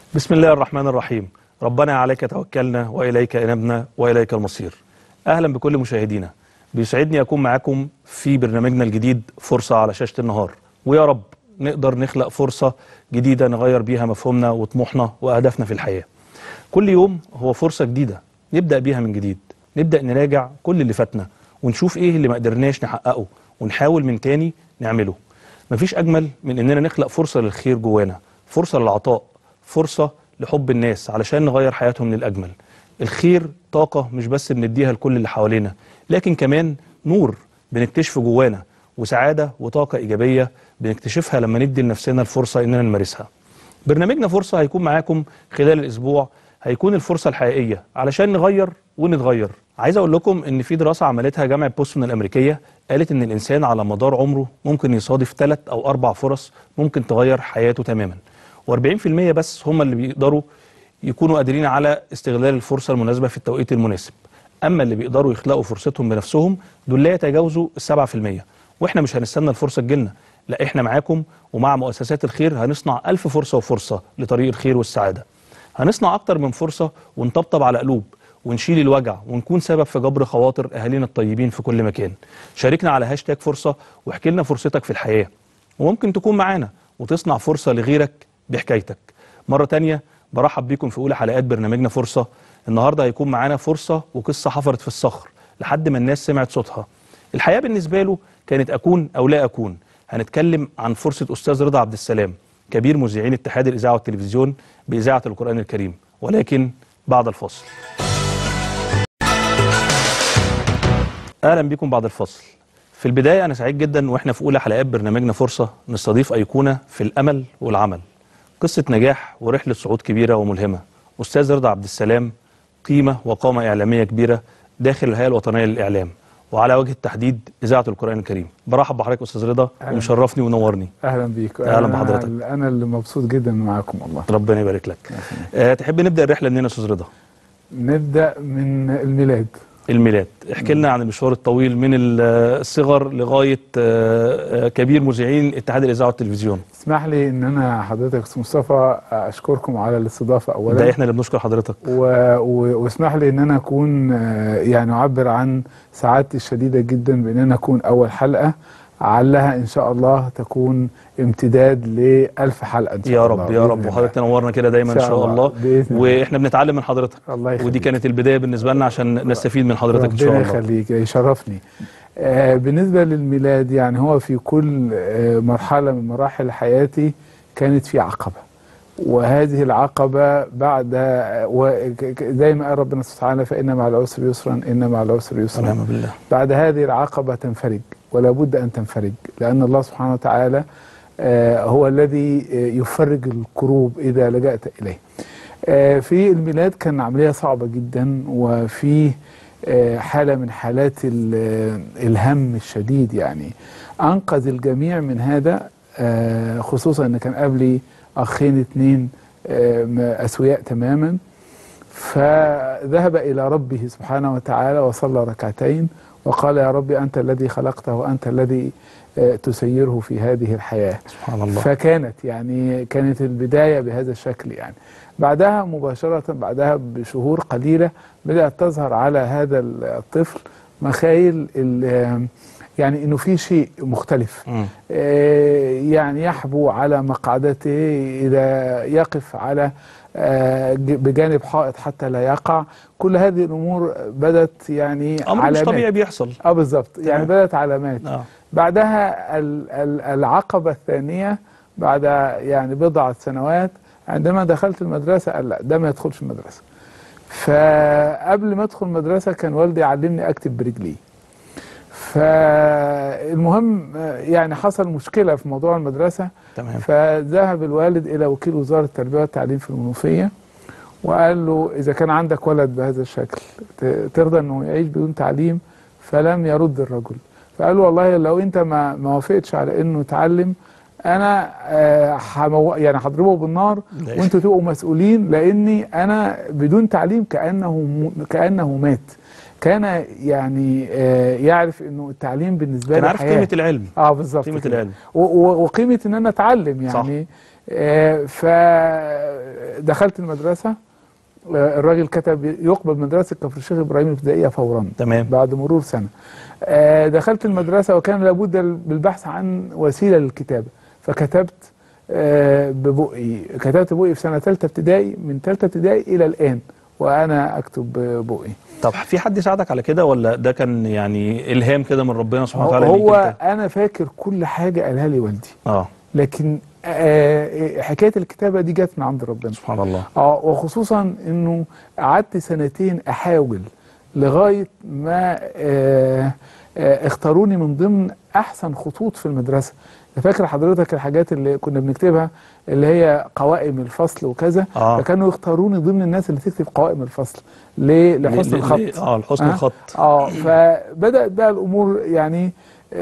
بسم الله الرحمن الرحيم ربنا عليك توكلنا وإليك أنبنا وإليك المصير أهلا بكل مشاهدينا بيسعدني أكون معاكم في برنامجنا الجديد فرصة على شاشة النهار ويا رب نقدر نخلق فرصة جديدة نغير بيها مفهومنا وطموحنا وأهدافنا في الحياة كل يوم هو فرصة جديدة نبدأ بيها من جديد نبدأ نراجع كل اللي فاتنا ونشوف إيه اللي ما قدرناش نحققه ونحاول من تاني نعمله مفيش أجمل من إننا نخلق فرصة للخير جوانا فرصة للعطاء فرصة لحب الناس علشان نغير حياتهم للأجمل الخير طاقة مش بس بنديها لكل اللي حوالينا لكن كمان نور بنكتشفه جوانا وسعادة وطاقة إيجابية بنكتشفها لما ندي لنفسنا الفرصة إننا نمارسها برنامجنا فرصة هيكون معاكم خلال الأسبوع هيكون الفرصة الحقيقية علشان نغير ونتغير عايز أقول لكم إن في دراسة عملتها جامعة بوسطن الأمريكية قالت إن الإنسان على مدار عمره ممكن يصادف ثلاث أو أربع فرص ممكن تغير حياته تماما و40% بس هم اللي بيقدروا يكونوا قادرين على استغلال الفرصة المناسبة في التوقيت المناسب أما اللي بيقدروا يخلقوا فرصتهم بنفسهم دول لا يتجاوزوا السبعة في المية وإحنا مش هنستنى الفرصة تجيلنا لا إحنا معاكم ومع مؤسسات الخير هنصنع ألف فرصة وفرصة لطريق الخير والسعادة هنصنع أكتر من فرصة ونطبطب على قلوب ونشيل الوجع ونكون سبب في جبر خواطر أهالينا الطيبين في كل مكان شاركنا على هاشتاج فرصة واحكي لنا فرصتك في الحياة وممكن تكون معانا وتصنع فرصة لغيرك بحكايتك مرة تانية برحب بيكم في أولى حلقات برنامجنا فرصة النهاردة هيكون معانا فرصة وقصة حفرت في الصخر لحد ما الناس سمعت صوتها الحياة بالنسبة له كانت أكون أو لا أكون هنتكلم عن فرصة أستاذ رضا عبد السلام كبير مذيعين اتحاد الإذاعة والتلفزيون بإذاعة القرآن الكريم ولكن بعد الفاصل أهلا بكم بعد الفاصل في البداية أنا سعيد جدا وإحنا في أولى حلقات برنامجنا فرصة نستضيف أيقونة في الأمل والعمل قصة نجاح ورحلة صعود كبيرة وملهمة أستاذ رضا عبد السلام قيمة وقامة إعلامية كبيرة داخل الهيئة الوطنية للإعلام وعلى وجه التحديد إذاعة القرآن الكريم برحب بحضرتك أستاذ رضا أهلاً. ومشرفني ونورني اهلا بيك أهلاً أنا- بحضرتك. انا اللي مبسوط جدا معاكم والله ربنا يبارك لك أه تحب نبدأ الرحلة منين يا أستاذ رضا نبدا من الميلاد الميلاد احكي لنا عن المشوار الطويل من الصغر لغاية أه، أه، كبير مذيعين اتحاد الإذاعة والتلفزيون اسمح لي ان انا حضرتك استاذ مصطفى اشكركم على الاستضافه ده اولا احنا اللي بنشكر حضرتك و... و... واسمح لي ان انا اكون آه، يعني اعبر عن سعادتي الشديده جدا بان انا اكون اول حلقه علها ان شاء الله تكون امتداد لألف حلقه ان شاء يا الله رب يا بإذن رب الله. وحضرتك تنورنا كده دايما ان شاء الله بإذن الله. واحنا بنتعلم من حضرتك الله يخليك ودي كانت البدايه بالنسبه لنا عشان نستفيد من حضرتك ان شاء ربنا الله يخليك يشرفني آه بالنسبة للميلاد يعني هو في كل آه مرحلة من مراحل حياتي كانت في عقبة وهذه العقبة بعد آه، وك- ك- زي ما قال ربنا سبحانه فإن مع العسر يسرا إن مع العسر يسرا ونعم بالله بعد هذه العقبة تنفرج ولا بد أن تنفرج لأن الله سبحانه وتعالى آه، هو الذي آه، يفرج الكروب إذا لجأت إليه آه، في الميلاد كان عملية صعبة جدا وفي آه، حالة من حالات ال- آه، الهم الشديد يعني أنقذ الجميع من هذا آه، خصوصا أن كان قبلي أخين اتنين آه، م- أسوياء تماما فذهب إلى ربه سبحانه وتعالى وصلى ركعتين وقال يا ربي أنت الذي خلقته وأنت الذي آه، تسيره في هذه الحياة سبحان الله فكانت يعني كانت البداية بهذا الشكل يعني بعدها مباشرة بعدها بشهور قليلة بدأت تظهر على هذا الطفل مخايل ال- يعني انه في شيء مختلف مم. آه، يعني يحبو على مقعدته اذا يقف على آه، ج- بجانب حائط حتى لا يقع كل هذه الامور بدت يعني امر مش علامات طبيعي بيحصل اه بالظبط يعني تمام. بدت علامات اه بعدها ال- ال- العقبة الثانية بعد يعني بضعة سنوات عندما دخلت المدرسة قال لا ده ما يدخلش المدرسة فقبل ما ادخل المدرسة كان والدي علمني اكتب برجلي فالمهم آه، يعني حصل مشكلة في موضوع المدرسة تمام فذهب الوالد إلى وكيل وزارة التربية والتعليم في المنوفية وقال له إذا كان عندك ولد بهذا الشكل ت- ترضى أنه يعيش بدون تعليم فلم يرد الرجل فقال له والله لو أنت ما ما وافقتش على أنه يتعلم أنا آه، حمو يعني هضربه بالنار لا. وأنتوا تبقوا مسؤولين لأني أنا بدون تعليم كأنه م- كأنه مات كان يعني آه، يعرف انه التعليم بالنسبه كان له عارف حياه قيمه العلم اه بالظبط قيمه كده. العلم و- و- وقيمه ان انا اتعلم يعني آه دخلت المدرسه آه، الراجل كتب يقبل مدرسه كفر الشيخ ابراهيم الابتدائيه فورا تمام بعد مرور سنه آه، دخلت المدرسه وكان لابد بالبحث عن وسيله للكتابه فكتبت آه، ببقي كتبت ببقي في سنه ثالثه ابتدائي من ثالثه ابتدائي الى الان وانا اكتب ببقي طب في حد يساعدك على كده ولا ده كان يعني الهام كده من ربنا سبحانه وتعالى ليك هو انت؟ انا فاكر كل حاجه قالها لي والدي اه لكن آه، حكايه الكتابه دي جت من عند ربنا سبحان الله اه وخصوصا انه قعدت سنتين احاول لغايه ما آه آه اختاروني من ضمن احسن خطوط في المدرسه فاكر حضرتك الحاجات اللي كنا بنكتبها اللي هي قوائم الفصل وكذا اه فكانوا يختاروني ضمن الناس اللي تكتب قوائم الفصل ليه لحسن ل- ل- الخط اه لحسن آه. الخط اه فبدات بقى الامور يعني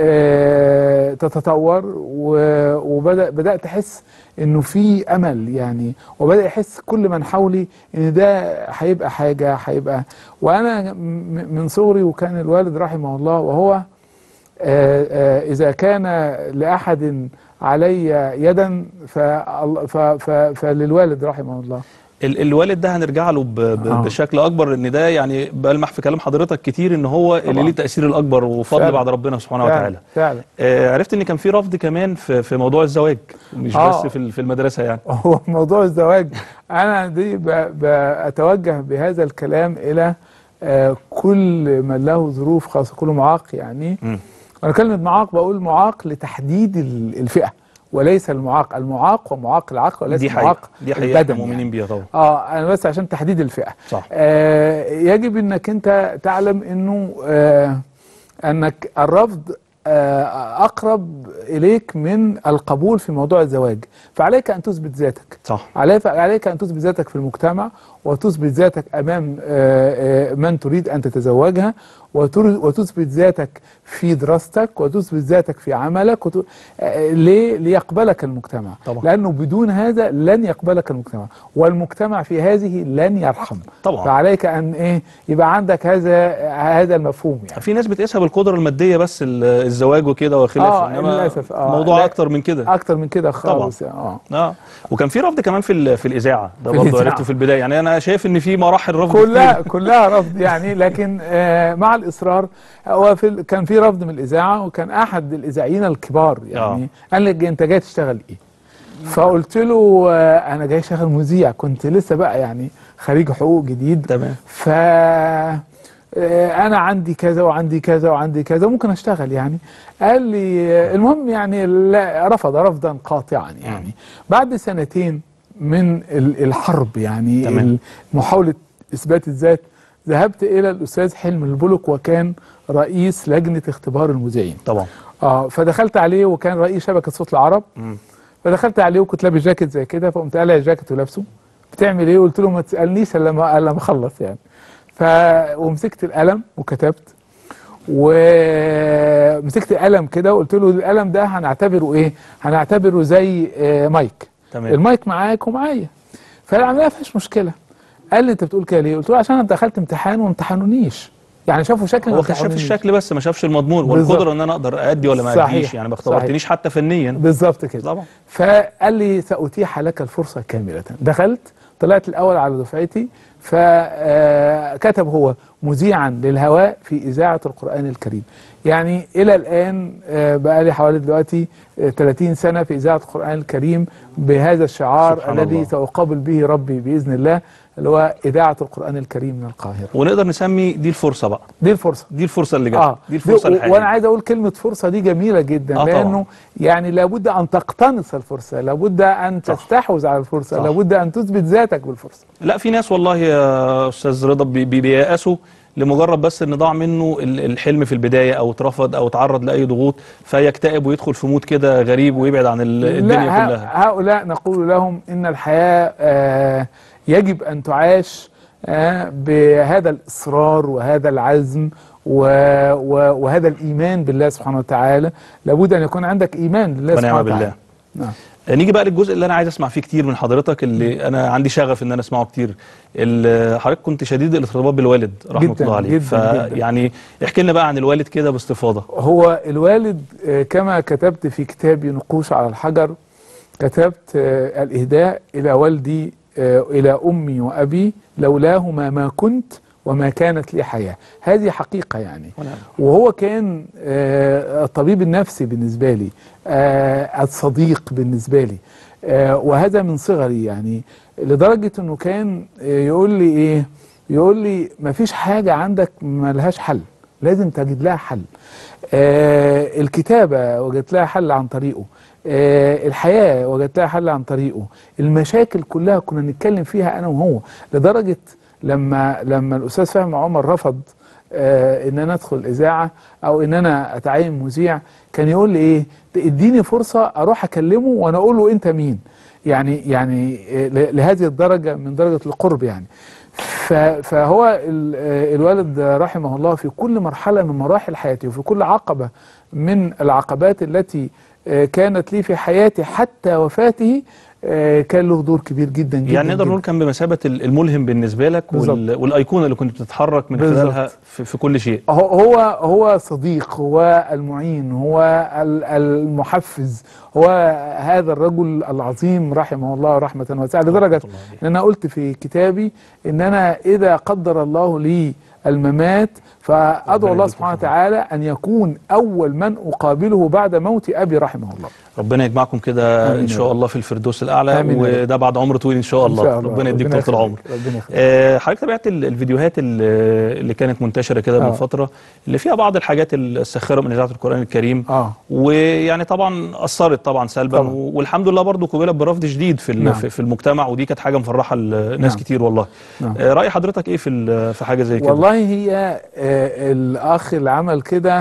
آه تتطور و- وبدا بدات احس انه في امل يعني وبدا يحس كل من حولي ان ده هيبقى حاجه هيبقى وانا م- من صغري وكان الوالد رحمه الله وهو آه، آه، اذا كان لاحد علي يدا فال- ف- ف- فللوالد رحمه الله ال الوالد ده هنرجع له ب ب آه. بشكل اكبر ان ده يعني بلمح في كلام حضرتك كتير ان هو اللي طبعاً. ليه التاثير الاكبر وفضل فعلا. بعد ربنا سبحانه فعلا وتعالى فعلا آه عرفت ان كان في رفض كمان في في موضوع الزواج مش آه. بس في ال- في المدرسه يعني هو موضوع الزواج انا دي ب- بتوجه بهذا الكلام الى آه، كل من له ظروف خاصه كل معاق يعني مم. انا كلمه معاق بقول معاق لتحديد ال- الفئه وليس المعاق المعاق ومعاق العقل وليس دي معاق حقيقه دي حقيقه احنا البدن مؤمنين يعني. بيها طبعا اه انا بس عشان تحديد الفئه صح آه يجب انك انت تعلم انه آه انك الرفض آه اقرب اليك من القبول في موضوع الزواج فعليك ان تثبت ذاتك صح عليك عليك ان تثبت ذاتك في المجتمع وتثبت ذاتك امام آه، آه، من تريد ان تتزوجها وتر- وتثبت ذاتك في دراستك وتثبت ذاتك في عملك وت... آه، ليه ليقبلك المجتمع طبعا. لانه بدون هذا لن يقبلك المجتمع والمجتمع في هذه لن يرحم طبعا فعليك ان ايه يبقى عندك هذا هذا المفهوم يعني في ناس بتقيسها بالقدره الماديه بس ال- الزواج وكده وخلافه آه، انما للأسف، آه. الموضوع لا. اكتر من كده اكتر من كده خالص يعني. اه اه وكان في رفض كمان في ال- في الاذاعه ده في برضه الإذاعة. عرفته في البدايه يعني انا شايف ان في مراحل رفض كلها كتير. كلها رفض يعني لكن آه مع الاصرار هو في ال- كان في رفض من الاذاعه وكان احد الاذاعيين الكبار يعني قال لي انت جاي تشتغل ايه؟ فقلت له آه انا جاي اشتغل مذيع كنت لسه بقى يعني خريج حقوق جديد تمام ف آه، انا عندي كذا وعندي كذا وعندي كذا ممكن اشتغل يعني قال لي آه، المهم يعني لا رفض رفضا قاطعا يعني بعد سنتين من ال- الحرب يعني تمام. محاولة اثبات الذات ذهبت الى الاستاذ حلمي البلك وكان رئيس لجنة اختبار المذيعين طبعا اه فدخلت عليه وكان رئيس شبكة صوت العرب مم. فدخلت عليه وكنت لابس جاكيت زي كده فقمت قالع الجاكيت ولابسه بتعمل ايه قلت له ما تسالنيش الا ما الا ما اخلص يعني ف ومسكت القلم وكتبت ومسكت قلم كده وقلت له القلم ده هنعتبره ايه هنعتبره زي آه، مايك تمام المايك معاك ومعايا فالعمليه ما فيهاش مشكله قال لي انت بتقول كده ليه قلت له عشان انا دخلت امتحان وما امتحنونيش يعني شافوا شكلي ما هو كان شاف امتحنونيش. الشكل بس ما شافش المضمون بالظبط. والقدره ان انا اقدر ادي ولا ما صحيح. اديش يعني ما اختبرتنيش حتى فنيا بالظبط كده طبعا فقال لي سأتيح لك الفرصة كاملة دخلت طلعت الأول على دفعتي فكتب هو مذيعا للهواء في إذاعة القرآن الكريم يعني إلى الآن آه، بقى لي حوالي دلوقتي آه، 30 سنة في إذاعة القرآن الكريم بهذا الشعار سبحان الذي الله. سأقابل به ربي بإذن الله اللي هو إذاعة القرآن الكريم من القاهرة ونقدر نسمي دي الفرصه بقى دي الفرصة دي الفرصه اللي جت اه دي الفرصه و- الحقيقيه وانا عايز اقول كلمه فرصه دي جميله جدا آه طبعاً. لانه يعني لابد ان تقتنص الفرصه لابد ان صح. تستحوذ على الفرصه صح. لابد ان تثبت ذاتك بالفرصه لا في ناس والله يا استاذ رضا بي- بي- بييأسوا لمجرد بس ان ضاع منه ال- الحلم في البدايه او اترفض او اتعرض لاي ضغوط فيكتئب ويدخل في مود كده غريب ويبعد عن ال- الدنيا لا ه- كلها هؤلاء نقول لهم ان الحياه آه يجب ان تعاش آه بهذا الاصرار وهذا العزم و و وهذا الايمان بالله سبحانه وتعالى لابد ان يكون عندك ايمان بالله ونعم سبحانه بالله وتعالى نعم نيجي بقى للجزء اللي انا عايز اسمع فيه كتير من حضرتك اللي انا عندي شغف ان انا اسمعه كتير ال- حضرتك كنت شديد الارتباط بالوالد رحمه جداً، الله عليه جداً، جداً. فيعني احكي لنا بقى عن الوالد كده باستفاضه هو الوالد آه، كما كتبت في كتابي نقوش على الحجر كتبت آه، الإهداء إلى والدي آه، إلى أمي وأبي لولاهما ما كنت وما كانت لي حياة هذه حقيقة يعني ونعم. وهو كان آه، الطبيب النفسي بالنسبة لي آه، الصديق بالنسبة لي آه، وهذا من صغري يعني لدرجة انه كان آه، يقول لي ايه يقول لي مفيش حاجة عندك ملهاش حل لازم تجد لها حل آه، الكتابة وجدت لها حل عن طريقه آه، الحياة وجدت لها حل عن طريقه المشاكل كلها كنا نتكلم فيها أنا وهو لدرجة لما لما الأستاذ فهمي عمر رفض آه، ان انا ادخل الاذاعه او ان انا اتعين مذيع كان يقول لي ايه اديني فرصه اروح اكلمه وانا اقول له انت مين يعني يعني آه، ل- لهذه الدرجه من درجه القرب يعني ف- فهو ال- آه، الوالد رحمه الله في كل مرحله من مراحل حياتي وفي كل عقبه من العقبات التي آه، كانت لي في حياتي حتى وفاته آه، كان له دور كبير جدا جدا يعني نقدر جداً. نقول كان بمثابه ال- الملهم بالنسبه لك وال... بالظبط. والايقونه اللي كنت بتتحرك من بالظبط. خلالها في, في كل شيء هو هو هو صديق هو المعين هو ال- المحفز هو هذا الرجل العظيم رحمه الله رحمة واسعة لدرجة الله عليه. ان انا قلت في كتابي ان انا اذا قدر الله لي الممات فادعو ربنا الله يديك سبحانه الصحة. وتعالى ان يكون اول من اقابله بعد موت ابي رحمه الله ربنا يجمعكم كده آمين ان يا شاء رب. الله في الفردوس الاعلى آمين يا رب. وده بعد عمر طويل ان شاء الله, إن شاء الله. ربنا يديك ربنا طول العمر يخليك. ربنا يخليك. آه، حضرتك تابعت ال- الفيديوهات ال- اللي كانت منتشره كده من آه. فتره اللي فيها بعض الحاجات الساخره من اذاعه القران الكريم اه ويعني طبعا اثرت طبعا سلبا طبعا. و- والحمد لله برضو قبلت برفض شديد في ال- نعم. في في المجتمع ودي كانت حاجه مفرحه لناس نعم. كتير والله نعم. آه، راي حضرتك ايه في ال- في حاجه زي كده والله هي آه، الاخ اللي عمل كده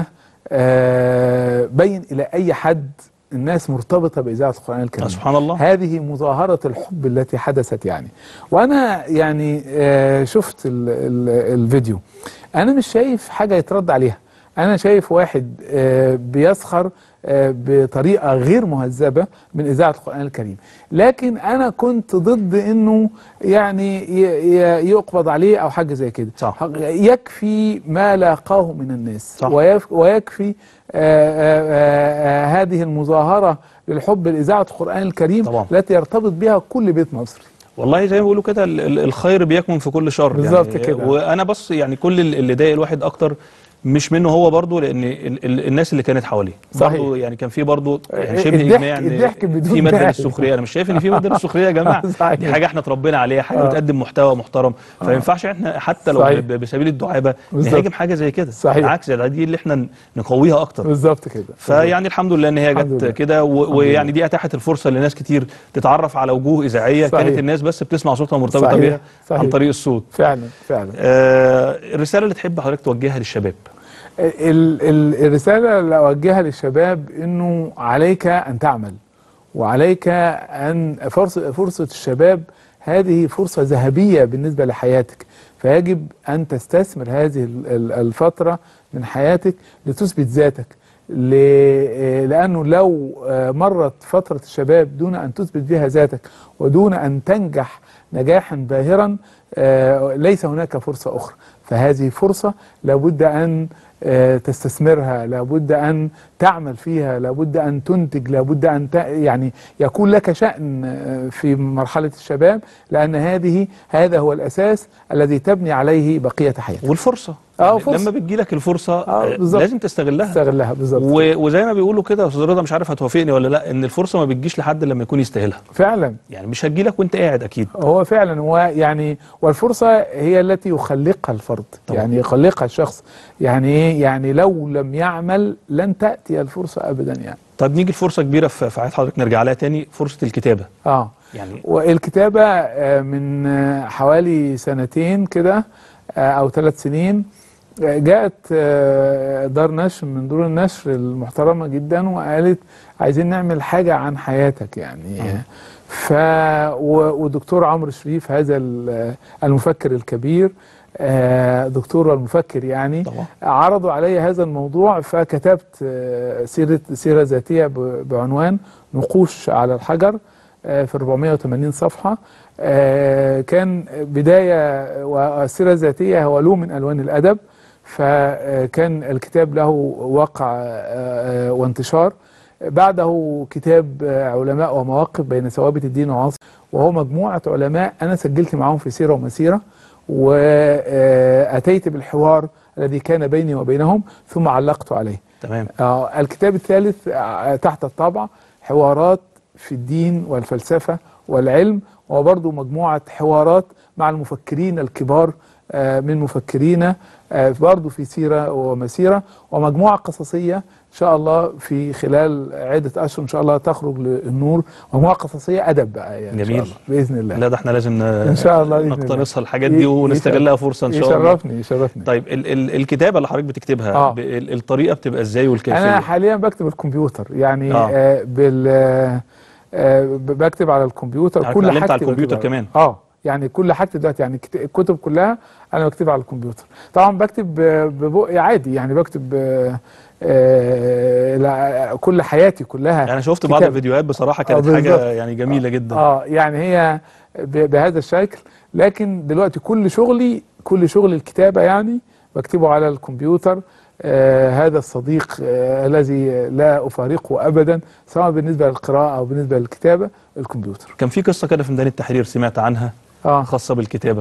آه، بين الى اي حد الناس مرتبطه باذاعه القران آه، الكريم سبحان الله هذه مظاهرة الحب التي حدثت يعني وأنا يعني آه، شفت ال ال الفيديو أنا مش شايف حاجة يترد عليها أنا شايف واحد آه، بيسخر آه، بطريقة غير مهذبة من إذاعة القرآن الكريم لكن أنا كنت ضد أنه يعني ي- ي- يقبض عليه أو حاجة زي كده صح. يكفي ما لاقاه من الناس صح. ويف- ويكفي آه، آه، آه، آه، هذه المظاهرة للحب لإذاعة القرآن الكريم طبعا. التي يرتبط بها كل بيت مصري والله زي ما بيقولوا كده ال- ال- الخير بيكمن في كل شر بالظبط يعني كده. وانا بس يعني كل ال- اللي ضايق الواحد اكتر مش منه هو برضه لان ال ال الناس اللي كانت حواليه صحيح. برضه يعني كان في برضه يعني الضحك- شبه اجماع الضحك ان بدون في ماده داعي. للسخريه انا مش شايف ان في ماده للسخريه يا جماعه صحيح. دي حاجه احنا اتربينا عليها حاجه آه. بتقدم محتوى محترم فما ينفعش احنا حتى لو صحيح. ب- بسبيل الدعابه بالظبط. نهاجم حاجه زي كده صحيح. بالعكس ده دي اللي احنا نقويها اكتر بالظبط كده فيعني الحمد لله ان هي الحمد جت لله. كده و- ويعني دي اتاحت الفرصه لناس كتير تتعرف على وجوه اذاعيه صحيح. كانت الناس بس بتسمع صوتها مرتبطه صحيح. بيها صحيح. عن طريق الصوت فعلا فعلا آه الرساله اللي تحب حضرتك توجهها للشباب ال ال الرسالة اللي أوجهها للشباب إنه عليك أن تعمل وعليك أن فرصة, فرصة الشباب هذه فرصة ذهبية بالنسبة لحياتك فيجب أن تستثمر هذه ال- ال- الفترة من حياتك لتثبت ذاتك ل- لأنه لو آه، مرت فترة الشباب دون أن تثبت بها ذاتك ودون أن تنجح نجاحا باهرا آه، ليس هناك فرصة أخرى فهذه فرصة لابد أن آه، تستثمرها لابد أن تعمل فيها لابد أن تنتج لابد أن ت... يعني يكون لك شأن آه، في مرحلة الشباب لأن هذه هذا هو الأساس الذي تبني عليه بقية حياتك والفرصه آه، يعني فرصة. لما بتجيلك الفرصه آه، آه بالظبط. لازم تستغلها استغلها بالظبط و- وزي ما بيقولوا كده يا استاذ رضا مش عارف هتوافقني ولا لا ان الفرصه ما بتجيش لحد لما يكون يستاهلها فعلا يعني مش هتجيلك وانت قاعد اكيد هو فعلا هو يعني والفرصة هي التي يخلقها الفرد طبعا. يعني يخلقها الشخص يعني ايه يعني لو لم يعمل لن تأتي الفرصة أبدا يعني طب نيجي لفرصه كبيره في في حياه حضرتك نرجع لها تاني فرصه الكتابه اه يعني والكتابة آه، من آه، حوالي سنتين كده آه، أو ثلاث سنين آه، جاءت آه، دار نشر من دور النشر المحترمة جدا وقالت عايزين نعمل حاجة عن حياتك يعني آه. ف و- ودكتور عمرو شريف هذا ال- المفكر الكبير آه، دكتور المفكر يعني طبعا عرضوا علي هذا الموضوع فكتبت آه، سيرة سيرة ذاتية ب- بعنوان نقوش على الحجر آه، في 480 صفحة آه، كان بداية والسيرة الذاتية هو لون من ألوان الأدب فكان الكتاب له وقع آه، آه، وانتشار بعده كتاب آه، علماء ومواقف بين ثوابت الدين وعاصم وهو مجموعة علماء أنا سجلت معهم في سيرة ومسيرة وأتيت بالحوار الذي كان بيني وبينهم ثم علقت عليه تمام آه، الكتاب الثالث آه، تحت الطابعة حوارات في الدين والفلسفة والعلم وبرضه مجموعة حوارات مع المفكرين الكبار آه، من مفكرين آه، برضه في سيرة ومسيرة ومجموعة قصصية إن شاء الله في خلال عدة أشهر إن شاء الله تخرج للنور مجموعة قصصية أدب بقى يعني إن جميل. شاء الله بإذن الله لا ده احنا لازم ن- إن شاء الله بإذن الله. نقتنصها الحاجات دي ي- ونستغلها فرصه ان شاء الله يشرفني يشرفني طيب ال ال الكتابه اللي حضرتك بتكتبها آه. ب- ال- الطريقه بتبقى ازاي والكيفيه انا حاليا بكتب الكمبيوتر يعني آه. آه. بال آه ب- بكتب على الكمبيوتر حضرتك كل اتعلمت حاجتي على الكمبيوتر بكتبها. كمان؟ اه يعني كل حاجتي دلوقتي يعني كت- الكتب كلها انا بكتبها على الكمبيوتر طبعا بكتب ب- ببقي عادي يعني بكتب آه آه لا- كل حياتي كلها يعني انا شفت بعض كتاب. الفيديوهات بصراحه كانت آه، حاجه بالظبط. يعني جميله جدا اه يعني هي ب- بهذا الشكل لكن دلوقتي كل شغلي كل شغل الكتابة يعني بكتبه على الكمبيوتر آه هذا الصديق آه الذي لا أفارقه أبدا سواء بالنسبة للقراءة أو بالنسبة للكتابة الكمبيوتر كان في قصه كده في ميدان التحرير سمعت عنها اه خاصه بالكتابه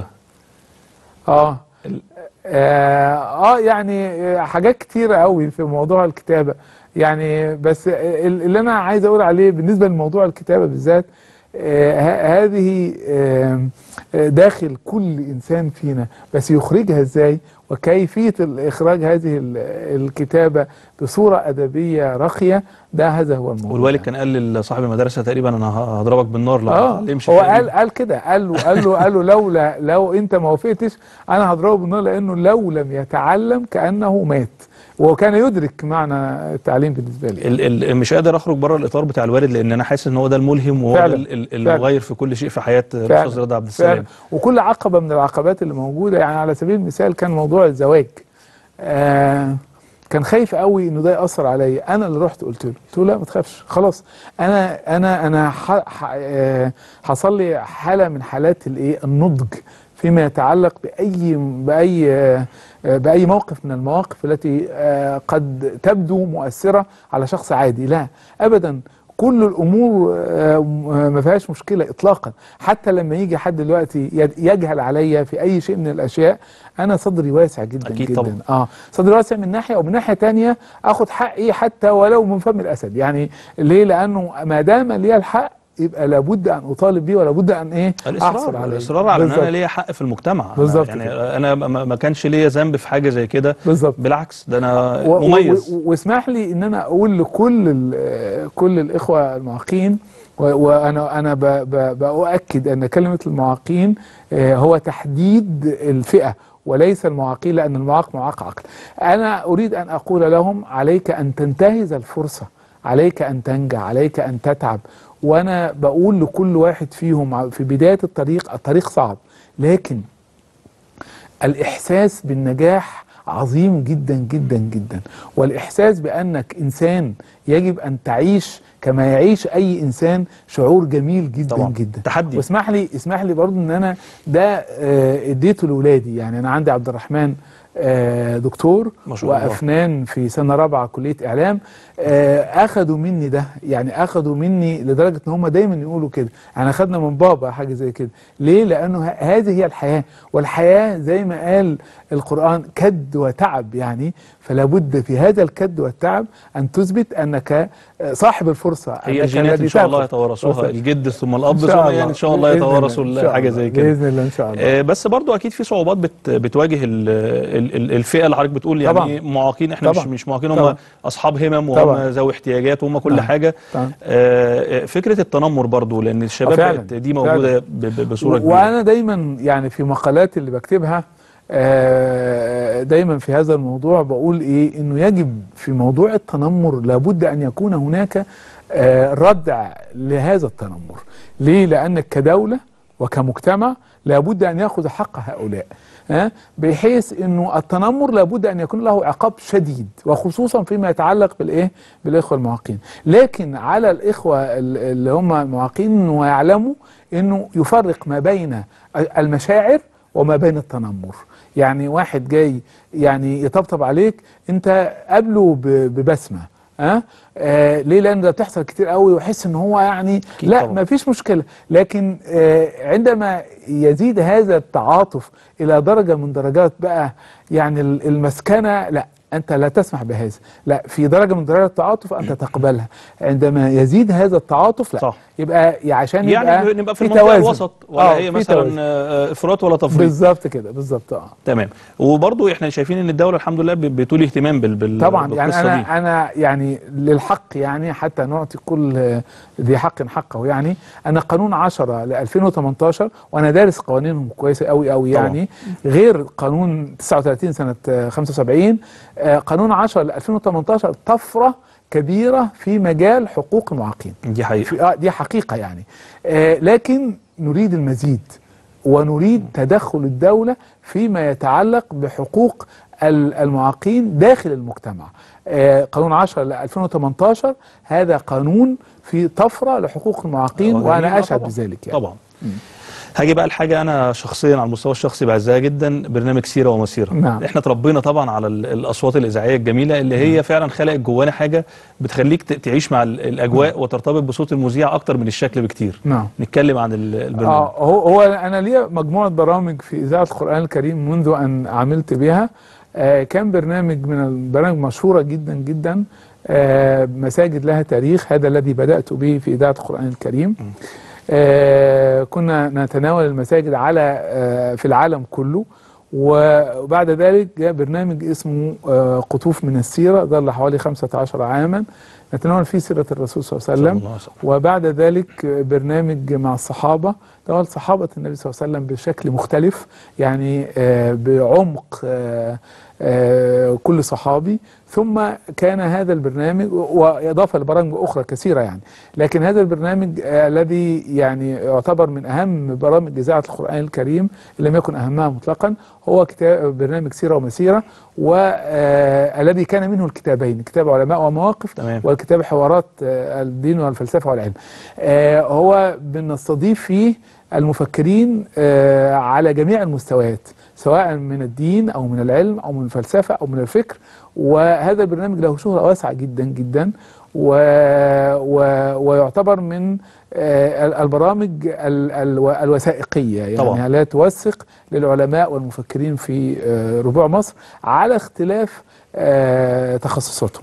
اه ال- آه, اه يعني آه، حاجات كتيرة قوي في موضوع الكتابة يعني بس آه، اللي انا عايز اقول عليه بالنسبة لموضوع الكتابة بالذات آه ه- هذه آه آه، داخل كل انسان فينا بس يخرجها ازاي وكيفية اخراج هذه ال- الكتابة بصورة ادبية راقية ده هذا هو الموضوع والوالد كان قال لصاحب المدرسه تقريبا انا ه- هضربك بالنار لو ما اه تعلمش هو فيها. قال قال كده قال له قال له قال له لولا لو انت ما وافقتش انا هضربه بالنار لانه لو لم يتعلم كانه مات وهو كان يدرك معنى التعليم بالنسبه لي ال ال مش قادر اخرج بره الاطار بتاع الوالد لان انا حاسس ان هو ده الملهم وهو فعلا، ده ال- ال- فعلا. المغير في كل شيء في حياه فعلا، الاستاذ رضا عبد فعلا السلام وكل عقبه من العقبات اللي موجوده يعني على سبيل المثال كان موضوع الزواج آه كان خايف قوي انه ده ياثر عليا انا اللي رحت قلت له قلت له لا ما تخافش خلاص انا انا انا ح- ح- آه، حصل لي حاله من حالات الايه النضج فيما يتعلق باي باي آه، آه، باي موقف من المواقف التي آه، قد تبدو مؤثره على شخص عادي لا ابدا كل الامور آه، م- ما فيهاش مشكله اطلاقا حتى لما يجي حد دلوقتي يد- يجهل عليا في اي شيء من الاشياء انا صدري واسع جدا أكيد جدا طبعا. اه صدري واسع من ناحيه ومن ناحيه تانية اخد حقي حتى ولو من فم الاسد يعني ليه لانه ما دام لي الحق يبقى لابد ان اطالب بيه ولابد ان ايه احصل الاصرار عليه الاصرار على ان انا بالظبط. ليا حق في المجتمع أنا بالظبط يعني كده. انا ما ما كانش ليا ذنب في حاجه زي كده بالظبط بالعكس ده انا و- و- مميز و- واسمح لي ان انا اقول لكل ال- كل الاخوه المعاقين و- وانا انا ب- ب- باؤكد ان كلمه المعاقين آه، هو تحديد الفئه وليس المعاقين لان المعاق معاق عقل. انا اريد ان اقول لهم عليك ان تنتهز الفرصه عليك ان تنجح عليك ان تتعب وانا بقول لكل واحد فيهم في بدايه الطريق الطريق صعب لكن الإحساس بالنجاح عظيم جدا جدا جدا والإحساس بأنك إنسان يجب أن تعيش كما يعيش أي إنسان شعور جميل جدا طبعا. جدا تحدي. واسمح لي اسمح لي برضو ان انا ده آه، اديته لاولادي يعني انا عندي عبد الرحمن آه، دكتور ما شاء الله. وافنان في سنه رابعه كليه اعلام آه، اخذوا مني ده يعني اخذوا مني لدرجه ان هم دايما يقولوا كده احنا اخذنا من بابا حاجه زي كده ليه لانه ه- هذه هي الحياه والحياه زي ما قال القران كد وتعب يعني فلا بد في هذا الكد والتعب ان تثبت انك آه، صاحب الفرصه هي أنك الجينات الذي ان شاء الله تأخذ. يتوارثوها وصل. الجد ثم الاب إن ثم شاء يعني ان شاء الله بإذن الله. يتوارثوا إن شاء حاجه الله. زي كده باذن الله ان شاء الله آه، بس برضو اكيد في صعوبات بت بتواجه ال ال ال الفئه اللي حضرتك بتقول يعني طبعاً. إيه معاقين احنا مش طبعاً. مش معاقين هم طبعاً. اصحاب همم وهم طبعاً. ذوي احتياجات وهم كل طبعاً. حاجه طبعاً. آه، آه، فكره التنمر برضو لان الشباب آه، فعلاً. بقت دي موجوده ب- ب- بصوره كبيره وانا دايما يعني في مقالاتي اللي بكتبها آه، دايما في هذا الموضوع بقول ايه انه يجب في موضوع التنمر لابد ان يكون هناك آه، ردع لهذا التنمر ليه لانك كدوله وكمجتمع لابد ان ياخذ حق هؤلاء ها بحيث انه التنمر لابد ان يكون له عقاب شديد وخصوصا فيما يتعلق بالايه بالاخوه المعاقين لكن على الاخوه ال- اللي هم المعاقين انه يعلموا انه يفرق ما بين المشاعر وما بين التنمر يعني واحد جاي يعني يطبطب عليك انت قابله ب- ببسمه ها آه ليه لان ده بتحصل كتير قوي ويحس ان هو يعني أكيد لا طبعاً. ما فيش مشكله لكن آه عندما يزيد هذا التعاطف الى درجه من درجات بقى يعني ال- المسكنه لا انت لا تسمح بهذا لا في درجه من درجات التعاطف انت تقبلها عندما يزيد هذا التعاطف لا صح. يبقى عشان يبقى يعني نبقى في المنطقه توازن. الوسط ولا آه، هي في مثلا توازن. آه، افراط ولا تفريط بالظبط كده بالظبط اه تمام وبرضو احنا شايفين ان الدوله الحمد لله ب- بتولي اهتمام بال بال طبعا يعني بالقصة دي. انا انا يعني للحق يعني حتى نعطي كل ذي حق حقه يعني انا قانون 10 ل 2018 وانا دارس قوانينهم كويسه قوي قوي طبعاً. يعني غير قانون 39 سنه آه، 75 آه، قانون 10 ل 2018 طفره كبيره في مجال حقوق المعاقين دي حقيقه في آه دي حقيقة يعني آه لكن نريد المزيد ونريد تدخل الدولة فيما يتعلق بحقوق ال- المعاقين داخل المجتمع آه قانون 10 ل 2018 هذا قانون في طفرة لحقوق المعاقين آه، جميل. وأنا آه، أشهد طبعاً. بذلك يعني. طبعا هاجي بقى الحاجه انا شخصيا على المستوى الشخصي بعزها جدا برنامج سيره ومسيره نعم. احنا اتربينا طبعا على ال- الاصوات الاذاعيه الجميله اللي هي فعلا خلقت جوانا حاجه بتخليك ت- تعيش مع ال- الاجواء وترتبط بصوت المذيع اكتر من الشكل بكتير نعم نتكلم عن ال- البرنامج اه هو هو انا ليا مجموعه برامج في اذاعه القران الكريم منذ ان عملت بها آه كان برنامج من البرامج مشهوره جدا جدا آه مساجد لها تاريخ هذا الذي بدات به في اذاعه القران الكريم آه كنا نتناول المساجد على آه في العالم كله وبعد ذلك جاء برنامج اسمه آه قطوف من السيره ظل حوالي 15 عاما نتناول فيه سيره الرسول صلى الله عليه صلى وسلم الله عليه وسلم. وبعد ذلك برنامج مع الصحابة تناول صحابة النبي صلى الله عليه وسلم بشكل مختلف يعني آه، بعمق آه، آه، كل صحابي ثم كان هذا البرنامج وإضافة لبرامج أخرى كثيرة يعني لكن هذا البرنامج آه، الذي يعني يعتبر من أهم برامج إذاعة القرآن الكريم إن لم يكن أهمها مطلقا هو كتاب برنامج سيرة ومسيرة والذي كان منه الكتابين كتاب علماء ومواقف تمام. والكتاب حوارات آه، الدين والفلسفة والعلم آه، هو بنستضيف فيه المفكرين آه، على جميع المستويات سواء من الدين أو من العلم أو من الفلسفة أو من الفكر وهذا البرنامج له شهرة واسعة جدا جدا و... و... ويعتبر من آه، البرامج ال... ال... الوثائقية يعني طبعاً. لا توثق للعلماء والمفكرين في آه، ربوع مصر على اختلاف آه، تخصصاتهم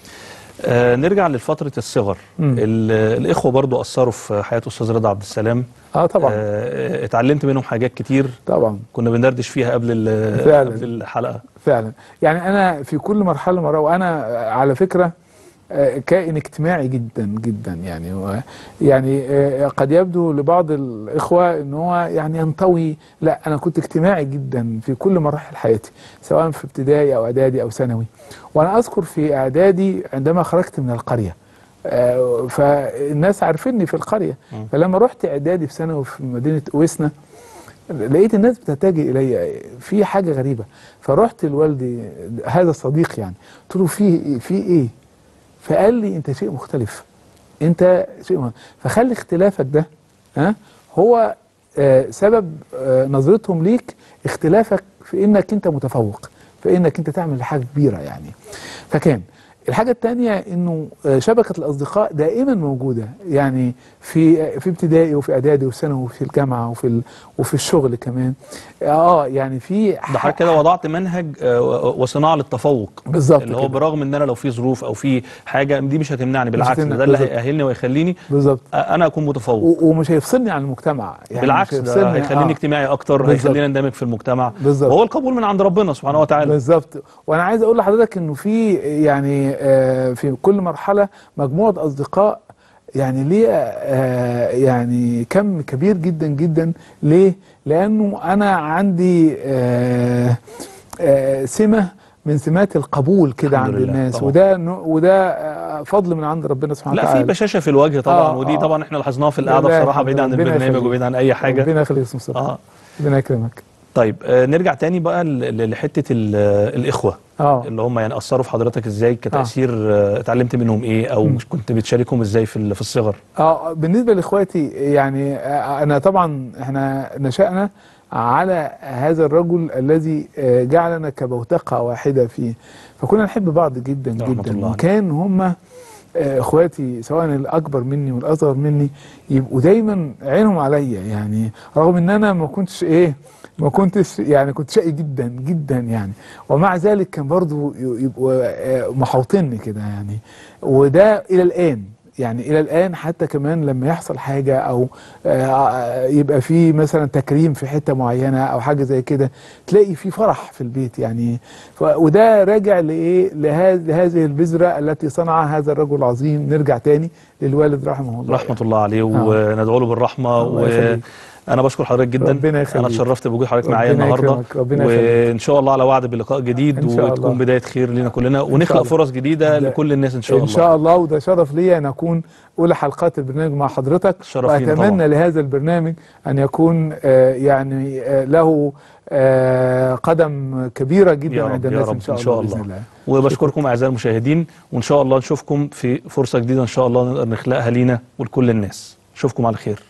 آه نرجع لفتره الصغر مم. ال- الاخوه برضو اثروا في حياه استاذ رضا عبد السلام اه طبعا آه اتعلمت منهم حاجات كتير طبعا كنا بندردش فيها قبل ال- فعلا. قبل الحلقه فعلا يعني انا في كل مرحله مره وانا على فكره آه، كائن اجتماعي جدا جدا يعني و يعني آه، قد يبدو لبعض الاخوه ان هو يعني ينطوي لا انا كنت اجتماعي جدا في كل مراحل حياتي سواء في ابتدائي او اعدادي او ثانوي وانا اذكر في اعدادي عندما خرجت من القريه آه، فالناس عارفيني في القريه مم. فلما رحت اعدادي في ثانوي في مدينه اوسنا لقيت الناس بتتجه الي في حاجه غريبه فرحت لوالدي هذا الصديق يعني قلت له في في ايه فقال لي انت شيء مختلف انت شيء مختلف. فخلي اختلافك ده ها هو آه سبب آه نظرتهم ليك اختلافك في انك انت متفوق في انك انت تعمل حاجه كبيره يعني فكان الحاجة التانية انه آه، شبكة الاصدقاء دائما موجودة يعني في في ابتدائي وفي اعدادي وفي ثانوي وفي الجامعة وفي ال- وفي الشغل كمان اه يعني في ده حضرتك كده وضعت منهج آه، و- وصناعه للتفوق بالظبط اللي هو كده. برغم ان انا لو في ظروف او في حاجه دي مش هتمنعني بالعكس هتمنع- ده اللي بالظبط. هيأهلني ويخليني بالظبط آه، انا اكون متفوق و- ومش هيفصلني عن المجتمع يعني بالعكس مش ده هيفصلني- هيخليني آه. اجتماعي اكتر بالظبط. هيخليني اندمج في المجتمع بالظبط. وهو القبول من عند ربنا سبحانه وتعالى بالظبط وانا عايز اقول لحضرتك انه في يعني آه، في كل مرحله مجموعه اصدقاء يعني ليه آه، يعني كم كبير جدا جدا ليه لانه انا عندي آه، آه، سمه من سمات القبول كده الحمد عند لله، الناس طبعا. وده نوع- وده آه، فضل من عند ربنا سبحانه لا في وتعالى بشاشه في الوجه طبعا آه، ودي آه. طبعا احنا لاحظناها في القعده لا، بصراحه الحمد بعيد عن لله. ربنا البرنامج يخليك. وبعيد عن اي حاجه ربنا يخليك يا أستاذ مصطفى اه ربنا يكرمك طيب آه نرجع تاني بقى ل- ل- لحته ال- الاخوه اه اللي هم يعني اثروا في حضرتك ازاي كتاثير آه اتعلمت منهم ايه او مم. كنت بتشاركهم ازاي في ال- في الصغر اه بالنسبه لاخواتي يعني آه، انا طبعا احنا نشأنا على هذا الرجل الذي آه، جعلنا كبوتقة واحدة فيه فكنا نحب بعض جدا رحمة جدا الله عليه. وكان هم آه، اخواتي سواء الاكبر مني والاصغر مني يبقوا دايما عينهم عليا يعني رغم ان انا ما كنتش ايه ما كنتش يعني كنت شقي جدا جدا يعني ومع ذلك كان برضو ي- يبقوا آه، محوطيني كده يعني وده الى الان يعني الى الان حتى كمان لما يحصل حاجه او آه، يبقى في مثلا تكريم في حته معينه او حاجه زي كده تلاقي في فرح في البيت يعني ف- وده راجع لايه لهذه لهذه البذره التي صنعها هذا الرجل العظيم نرجع تاني للوالد رحمه الله رحمة الله عليه وندعو له بالرحمة الله يخليك. وانا بشكر حضرتك جدا ربنا يخليك. انا اتشرفت بوجود حضرتك معايا ربنا النهارده يكرمك، ربنا يخليك. وان شاء الله على وعد بلقاء جديد إن شاء وتكون الله. بدايه خير لنا كلنا ونخلق الله. فرص جديده ده- لكل الناس ان شاء ان الله شاء الله وده شرف لي ان اكون اولى حلقات البرنامج مع حضرتك شرف لينا واتمنى طبعا. لهذا البرنامج ان يكون آه، يعني آه، له آه، قدم كبيره جدا يا رب، عند يا الناس رب، ان شاء إن الله, شاء باذن الله. الله وبشكركم اعزائي المشاهدين وان شاء الله نشوفكم في فرصه جديده ان شاء الله نقدر نخلقها لينا ولكل الناس اشوفكم على خير